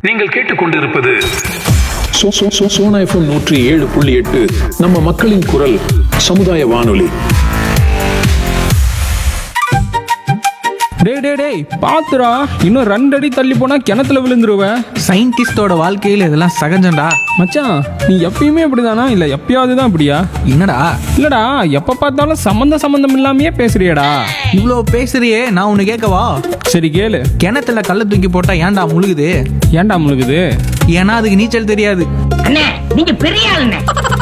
நீங்கள் கேட்டுக்கொண்டிருப்பது சோ- சோ- சோ- சோனா எஃப்எம் நூற்றி ஏழு புள்ளி எட்டு நம்ம மக்களின் குரல் சமுதாய வானொலி டேய் டேய் டேய் பாத்துடா இன்னும் ரெண்டு அடி தள்ளி போனா கிணத்துல விழுந்துருவ சயின்டிஸ்டோட வாழ்க்கையில் இதெல்லாம் சகஜம்டா மச்சான் நீ எப்பயுமே இப்படிதானா இல்ல எப்பயாவது தான் இப்படியா என்னடா இல்லடா எப்ப பார்த்தாலும் சம்மந்த சம்மந்தம் இல்லாமயே பேசுறியேடா இவ்வளோ பேசுறியே நான் ஒன்று கேட்கவா சரி கேளு கிணத்துல கல்லை தூக்கி போட்டா ஏன்டா முழுகுது ஏன்டா முழுகுது ஏன்னா அதுக்கு நீச்சல் தெரியாது அண்ணே நீங்க பெரிய ஆளுண்ணே